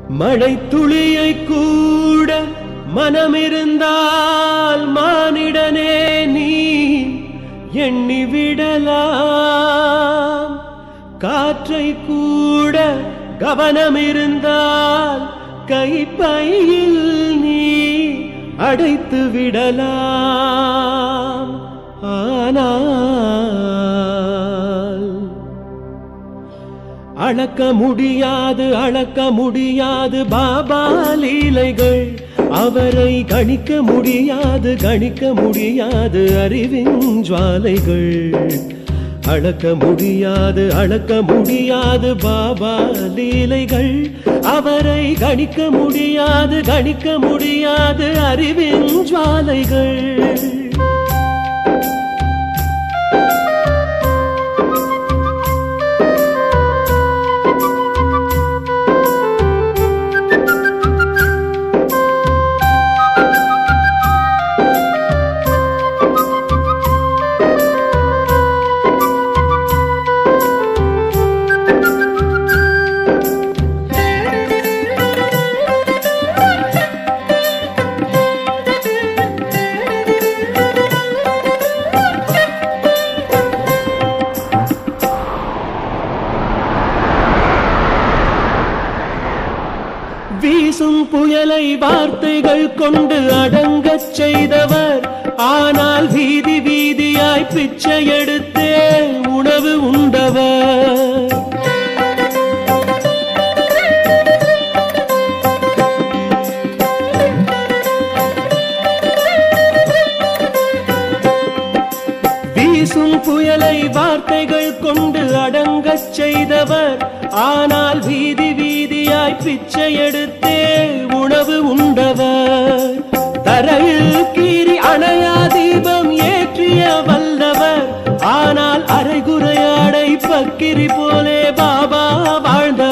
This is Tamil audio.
மழை துளியை கூட மனமிருந்தால் மானிடனே நீ எண்ணி விடலாம் காற்றை கூட கவனமிருந்தால் கைப்பையில் நீ அடைத்து விடலாம் ஆனால் அளக்க முடியாது அளக்க முடியாது பாபா லீலைகள் அவரை கணிக்க முடியாது கணிக்க முடியாது அறிவின் ஜுவாலைகள் அளக்க முடியாது அளக்க முடியாது பாபா லீலைகள் அவரை கணிக்க முடியாது கணிக்க முடியாது அறிவின் ஜுவாலைகள் வீசும் புயலை வார்த்தைகள் கொண்டு அடங்கச் செய்தவர் ஆனால் வீதி வீதியாய் பிச்சை எடுத்தே உணவு உண்டவர் வீசும் புயலை வார்த்தைகள் கொண்டு அடங்கச் செய்தவர் ஆனால் வீதி வீதியாய் பிச்சை எடுத்தே உணவு உண்டவர் தரையில் கீறி அணையா தீபம் ஏற்றிய வல்லவர் ஆனால் அரைகுறையாடை பக்கிரி போலே பாபா வாழ்ந்த